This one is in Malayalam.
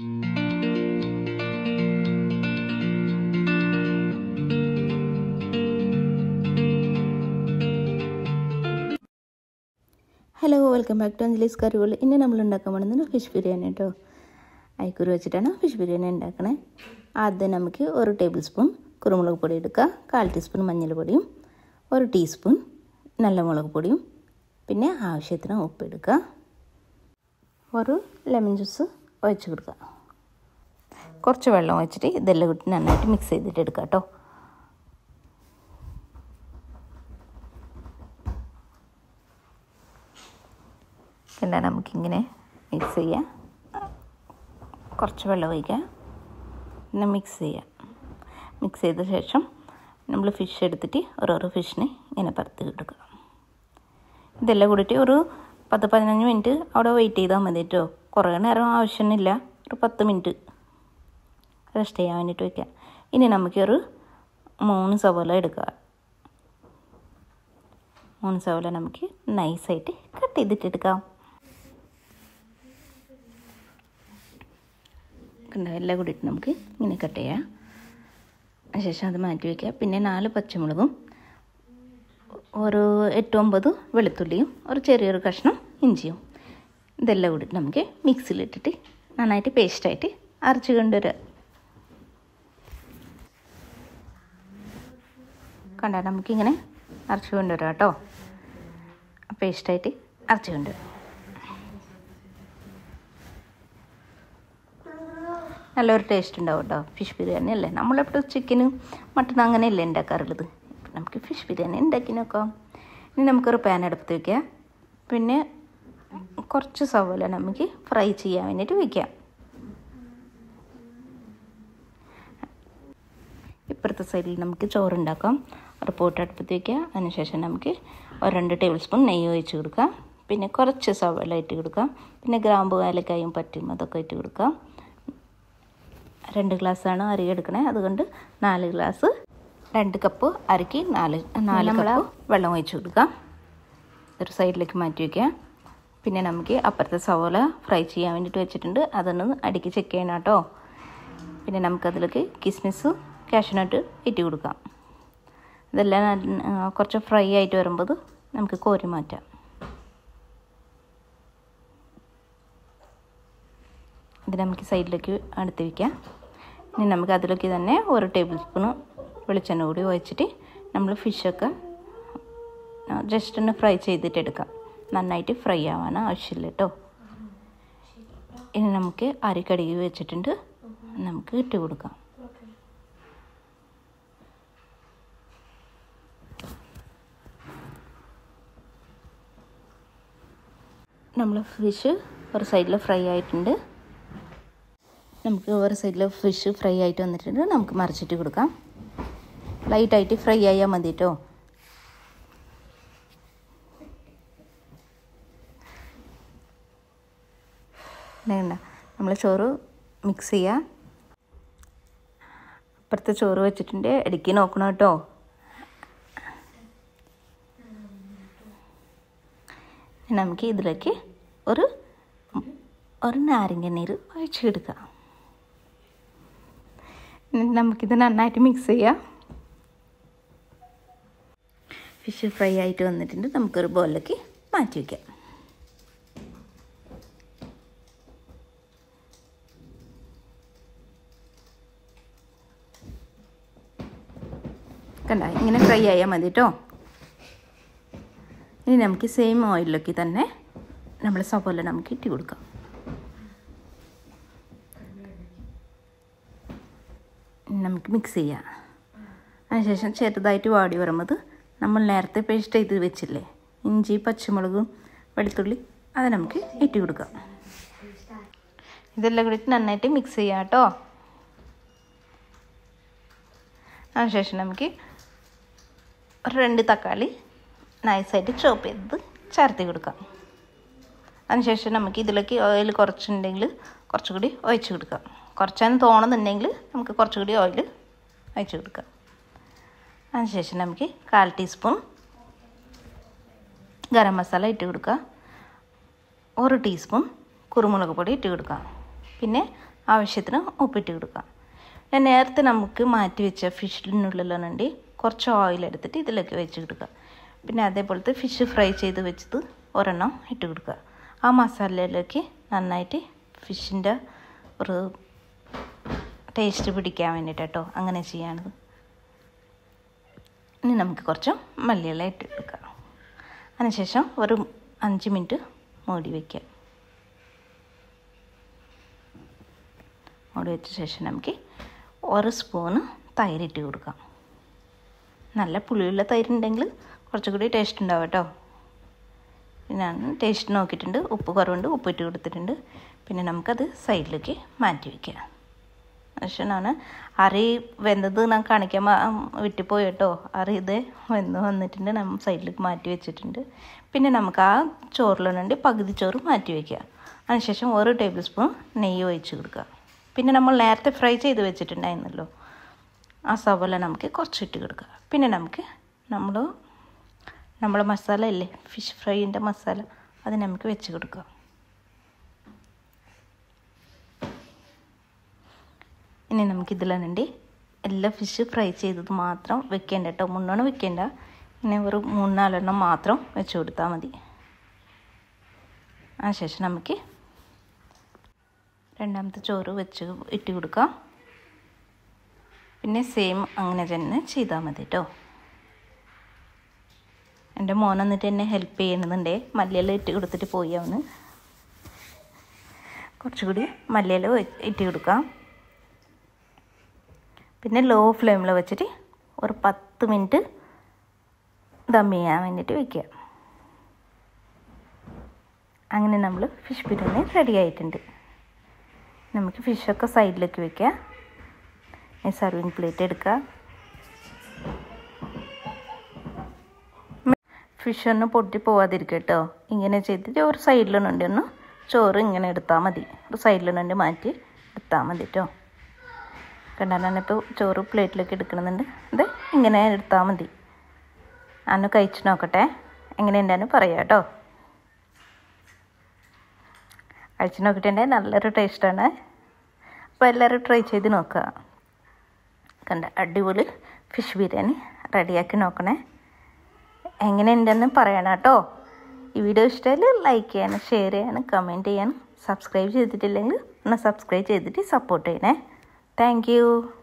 hello welcome back to Anjali's കറികൾ ഇന്ന് നമ്മൾ ഉണ്ടാക്കാൻ പോകുന്നത് ഫിഷ് ബിരിയാണി കേട്ടോ അയക്കൂറ് വെച്ചിട്ടാണ് ഫിഷ് ബിരിയാണി ഉണ്ടാക്കണേ ആദ്യം നമുക്ക് ഒരു ടേബിൾ സ്പൂൺ കുരുമുളക് പൊടി എടുക്കുക കാൽ ടീസ്പൂൺ മഞ്ഞൾപ്പൊടിയും ഒരു ടീസ്പൂൺ നല്ല മുളക് പൊടിയും പിന്നെ ആവശ്യത്തിന് ഉപ്പ് എടുക്കുക ഒരു ലെമൺ ജ്യൂസ് ഒഴിച്ച് കൊടുക്കുക കുറച്ച് വെള്ളം ഒഴിച്ചിട്ട് ഇതെല്ലാം ഇട്ട് നന്നായിട്ട് മിക്സ് ചെയ്തിട്ട് എടുക്കുക കേട്ടോ പിന്നെ നമുക്കിങ്ങനെ മിക്സ് ചെയ്യാം കുറച്ച് വെള്ളം ഒഴിക്കുക പിന്നെ മിക്സ് ചെയ്യാം മിക്സ് ചെയ്ത ശേഷം നമ്മൾ ഫിഷ് എടുത്തിട്ട് ഓരോരോ ഫിഷിനെ ഇങ്ങനെ പരത്തി എടുക്കുക ഇതെല്ലാം കൂടിയിട്ട് ഒരു പത്ത് പതിനഞ്ച് മിനിറ്റ് അവിടെ വെയിറ്റ് ചെയ്താൽ മതി കേട്ടോ കുറേ നേരം ആവശ്യമൊന്നുമില്ല ഒരു പത്ത് മിനിറ്റ് റെസ്റ്റ് ചെയ്യാൻ വേണ്ടിയിട്ട് വയ്ക്കാം ഇനി നമുക്കൊരു മൂന്ന് സവോല എടുക്കുക മൂന്ന് സവോല നമുക്ക് നൈസായിട്ട് കട്ട് ചെയ്തിട്ട് എടുക്കാം കണ്ടോ എല്ലാം കൂടിയിട്ട് നമുക്ക് ഇങ്ങനെ കട്ട് ചെയ്യാം അതിനുശേഷം അത് മാറ്റി വയ്ക്കുക പിന്നെ നാല് പച്ചമുളകും ഒരു എട്ട് ഒമ്പത് വെളുത്തുള്ളിയും ഒരു ചെറിയൊരു കഷ്ണം ഇഞ്ചിയും ഇതെല്ലാം കൂടിയിട്ട് നമുക്ക് മിക്സിയിലിട്ടിട്ട് നന്നായിട്ട് പേസ്റ്റായിട്ട് അരച്ച് കൊണ്ടുവരിക കണ്ട നമുക്കിങ്ങനെ അരച്ച് കൊണ്ടുവരാം കേട്ടോ പേസ്റ്റായിട്ട് അരച്ച് കൊണ്ടുവരാം നല്ലൊരു ടേസ്റ്റ് ഉണ്ടാവും കേട്ടോ ഫിഷ് ബിരിയാണി അല്ലേ നമ്മളെപ്പോഴും ചിക്കനും മട്ടനും അങ്ങനെയല്ലേ ഉണ്ടാക്കാറുള്ളത് നമുക്ക് ഫിഷ് ബിരിയാണി ഉണ്ടാക്കി നോക്കാം ഇനി നമുക്കൊരു പാൻ എടുത്ത് വയ്ക്കാം പിന്നെ കുറച്ച് സവോല നമുക്ക് ഫ്രൈ ചെയ്യാൻ വേണ്ടിയിട്ട് വയ്ക്കാം ഇപ്പുറത്തെ സൈഡിൽ നമുക്ക് ചോറുണ്ടാക്കാം ഒരു പോട്ട് അടുപ്പത്ത് വയ്ക്കുക അതിനുശേഷം നമുക്ക് ഒരു രണ്ട് ടേബിൾ സ്പൂൺ നെയ്യ് ഒഴിച്ച് കൊടുക്കാം പിന്നെ കുറച്ച് സവോല ഇട്ട് കൊടുക്കാം പിന്നെ ഗ്രാമ്പു ഏലക്കായും പറ്റും അതൊക്കെ ഇട്ട് കൊടുക്കാം രണ്ട് ഗ്ലാസ്സാണ് അരി എടുക്കണേ അതുകൊണ്ട് നാല് ഗ്ലാസ് രണ്ട് കപ്പ് അരിക്ക് നാല് നാല് കപ്പ് വെള്ളം ഒഴിച്ച് കൊടുക്കാം ഒരു സൈഡിലേക്ക് മാറ്റി വയ്ക്കുക പിന്നെ നമുക്ക് അപ്പുറത്തെ സവോല ഫ്രൈ ചെയ്യാൻ വേണ്ടിയിട്ട് വെച്ചിട്ടുണ്ട് അതൊന്ന് അടിക്ക് ചെക്ക് ചെയ്യണം കേട്ടോ പിന്നെ നമുക്കതിലേക്ക് കിസ്മിസ് കാഷ്നട്ട് ഇട്ട് കൊടുക്കാം ഇതെല്ലാം കുറച്ച് ഫ്രൈ ആയിട്ട് വരുമ്പോൾ നമുക്ക് കോരി മാറ്റാം ഇത് നമുക്ക് സൈഡിലേക്ക് അടുത്ത് വയ്ക്കാം ഇനി നമുക്ക് അതിലേക്ക് തന്നെ ഒരു ടേബിൾ സ്പൂണ് വെളിച്ചെണ്ണ കൂടി ഒഴിച്ചിട്ട് നമ്മൾ ഫിഷൊക്കെ ജസ്റ്റ് ഒന്ന് ഫ്രൈ ചെയ്തിട്ട് എടുക്കാം നന്നായിട്ട് ഫ്രൈ ആവാൻ ആവശ്യമില്ല കേട്ടോ ഇനി നമുക്ക് അരി കടുകി വെച്ചിട്ടുണ്ട് നമുക്ക് ഇട്ട് കൊടുക്കാം നമ്മൾ ഫിഷ് ഒരു സൈഡിൽ ഫ്രൈ ആയിട്ടുണ്ട് നമുക്ക് ഒരു സൈഡിൽ ഫിഷ് ഫ്രൈ ആയിട്ട് വന്നിട്ടുണ്ട് നമുക്ക് മറിച്ചിട്ട് കൊടുക്കാം ലൈറ്റായിട്ട് ഫ്രൈ ആയാൽ മതി കേട്ടോ വേണ്ട നമ്മൾ ചോറ് മിക്സ് ചെയ്യുക അപ്പുറത്തെ ചോറ് വെച്ചിട്ടുണ്ട് ഇടയ്ക്ക് നോക്കണം കേട്ടോ നമുക്ക് ഇതിലേക്ക് ഒരു ഒരു നാരങ്ങ നീര് ഒഴിച്ചെടുക്കാം നമുക്കിത് നന്നായിട്ട് മിക്സ് ചെയ്യാം ഫിഷ് ഫ്രൈ ആയിട്ട് വന്നിട്ടുണ്ട് നമുക്കൊരു ബോളിലേക്ക് മാറ്റി വയ്ക്കാം കണ്ട ഇങ്ങനെ ഫ്രൈ ആയാൽ മതി കേട്ടോ ഇനി നമുക്ക് സെയിം ഓയിലിലേക്ക് തന്നെ നമ്മൾ സവോല നമുക്ക് ഇട്ട് കൊടുക്കാം നമുക്ക് മിക്സ് ചെയ്യാം അതിനുശേഷം ചെറുതായിട്ട് വാടി വരുമ്പോൾ നമ്മൾ നേരത്തെ പേസ്റ്റ് ചെയ്ത് വെച്ചില്ലേ ഇഞ്ചി പച്ചമുളകും വെളുത്തുള്ളി അത് നമുക്ക് ഇട്ട് കൊടുക്കാം ഇതെല്ലാം കൂടി നന്നായിട്ട് മിക്സ് ചെയ്യാം കേട്ടോ അതിനുശേഷം നമുക്ക് ഒരു രണ്ട് തക്കാളി നൈസായിട്ട് ചോപ്പ് ചെയ്തത് ചേർത്തി കൊടുക്കാം അതിനുശേഷം നമുക്ക് ഇതിലേക്ക് ഓയിൽ കുറച്ചുണ്ടെങ്കിൽ കുറച്ചുകൂടി ഒഴിച്ച് കൊടുക്കാം കുറച്ചാണ് തോന്നുന്നുണ്ടെങ്കിൽ നമുക്ക് കുറച്ചുകൂടി ഓയിൽ ഒഴിച്ച് കൊടുക്കാം അതിനുശേഷം നമുക്ക് കാൽ ടീസ്പൂൺ ഗരം മസാല ഇട്ട് കൊടുക്കുക ഒരു ടീസ്പൂൺ കുരുമുളക് പൊടി ഇട്ട് കൊടുക്കുക പിന്നെ ആവശ്യത്തിന് ഉപ്പിട്ട് കൊടുക്കാം ഞാൻ നേരത്തെ നമുക്ക് മാറ്റി വെച്ച ഫിഷിനുള്ളിലുണ്ട് കുറച്ച് ഓയിൽ എടുത്തിട്ട് ഇതിലേക്ക് വെച്ച് കൊടുക്കുക പിന്നെ അതേപോലത്തെ ഫിഷ് ഫ്രൈ ചെയ്ത് വെച്ചത് ഒരെണ്ണം ഇട്ട് കൊടുക്കുക ആ മസാലയിലേക്ക് നന്നായിട്ട് ഫിഷിൻ്റെ ഒരു ടേസ്റ്റ് പിടിക്കാൻ വേണ്ടിയിട്ട് കേട്ടോ അങ്ങനെ ചെയ്യാണത് ഇനി നമുക്ക് കുറച്ച് മല്ലിയില ഇട്ട് കൊടുക്കാം അതിനുശേഷം ഒരു അഞ്ച് മിനിറ്റ് മൂടി വയ്ക്കാം മൂടി വെച്ച ശേഷം നമുക്ക് ഒരു സ്പൂണ് തൈരിട്ട് കൊടുക്കാം നല്ല പുളിയുള്ള തൈരുണ്ടെങ്കിൽ കുറച്ചുകൂടി ടേസ്റ്റ് ഉണ്ടാവും കേട്ടോ ഞാൻ ടേസ്റ്റ് നോക്കിയിട്ടുണ്ട് ഉപ്പ് കുറവുണ്ട് ഉപ്പിട്ട് കൊടുത്തിട്ടുണ്ട് പിന്നെ നമുക്കത് സൈഡിലേക്ക് മാറ്റി വയ്ക്കാം പക്ഷേ ഞാൻ അറി വെന്തത് ഞാൻ കാണിക്കാൻ വിട്ടുപോയി കേട്ടോ അറി ഇത് വെന്ത് വന്നിട്ടുണ്ട് നമ്മൾ സൈഡിലേക്ക് മാറ്റി വെച്ചിട്ടുണ്ട് പിന്നെ നമുക്ക് ആ ചോറിലുണ്ട് പകുതി ചോറ് മാറ്റി വയ്ക്കുക അതിനുശേഷം ഒരു ടേബിൾ സ്പൂൺ നെയ്യ് ഒഴിച്ച് കൊടുക്കുക പിന്നെ നമ്മൾ നേരത്തെ ഫ്രൈ ചെയ്ത് വെച്ചിട്ടുണ്ടായിരുന്നല്ലോ ആ സവോല നമുക്ക് കുറച്ചിട്ട് കൊടുക്കുക പിന്നെ നമുക്ക് നമ്മൾ നമ്മളെ മസാല ഇല്ലേ ഫിഷ് ഫ്രൈൻ്റെ മസാല അത് നമുക്ക് വെച്ച് കൊടുക്കുക ഇനി നമുക്ക് ഇതിലുണ്ട് എല്ലാ ഫിഷ് ഫ്രൈ ചെയ്തത് മാത്രം വെക്കേണ്ട കേട്ടോ മുന്നോണം വെക്കേണ്ട ഇനി ഒരു മൂന്നാലെണ്ണം മാത്രം വെച്ച് കൊടുത്താൽ മതി ആ ശേഷം നമുക്ക് രണ്ടാമത്തെ ചോറ് വെച്ച് ഇട്ട് കൊടുക്കാം പിന്നെ സെയിം അങ്ങനെ തന്നെ ചെയ്താൽ മതി കേട്ടോ എൻ്റെ മോൻ വന്നിട്ട് എന്നെ ഹെൽപ്പ് ചെയ്യുന്നുണ്ടേ മല്ലിയില ഇട്ട് കൊടുത്തിട്ട് പോയി അവന് കുറച്ചുകൂടി മല്ലിയില ഇട്ട് കൊടുക്കാം പിന്നെ ലോ ഫ്ലെയിമിൽ വെച്ചിട്ട് ഒരു പത്ത് മിനിറ്റ് ദം ചെയ്യാൻ വേണ്ടിയിട്ട് വയ്ക്കുക അങ്ങനെ നമ്മൾ ഫിഷ് ബിരിയാണി റെഡി ആയിട്ടുണ്ട് നമുക്ക് ഫിഷൊക്കെ സൈഡിലേക്ക് വെക്കുക സർവിങ് പ്ലേറ്റ് എടുക്കുക ഫിഷ് ഒന്ന് പൊട്ടി പോവാതിരിക്കുക കേട്ടോ ഇങ്ങനെ ചെയ്തിട്ട് ഒരു സൈഡിലുണ്ട് ഒന്ന് ചോറ് ഇങ്ങനെ എടുത്താൽ മതി ഒരു സൈഡിലുണ്ട് മാറ്റി എടുത്താൽ മതി കേട്ടോ കണ്ടാൽ ഇപ്പോൾ ചോറ് പ്ലേറ്റിലേക്ക് എടുക്കണമെന്നുണ്ട് ഇത് ഇങ്ങനെ എടുത്താൽ മതി അന്ന് കഴിച്ച് നോക്കട്ടെ എങ്ങനെയുണ്ടെന്ന് പറയാം കേട്ടോ കഴിച്ച് നോക്കിയിട്ടുണ്ടെങ്കിൽ നല്ലൊരു ടേസ്റ്റാണ് അപ്പോൾ എല്ലാവരും ട്രൈ ചെയ്ത് നോക്കുക കണ്ട അടിപൊളി ഫിഷ് ബിരിയാണി റെഡിയാക്കി നോക്കണേ എങ്ങനെയുണ്ടെന്ന് പറയണം കേട്ടോ ഈ വീഡിയോ ഇഷ്ടമായാൽ ലൈക്ക് ചെയ്യാനും ഷെയർ ചെയ്യാനും കമൻറ്റ് ചെയ്യാനും സബ്സ്ക്രൈബ് ചെയ്തിട്ടില്ലെങ്കിൽ ഒന്ന് സബ്സ്ക്രൈബ് ചെയ്തിട്ട് സപ്പോർട്ട് ചെയ്യണേ താങ്ക്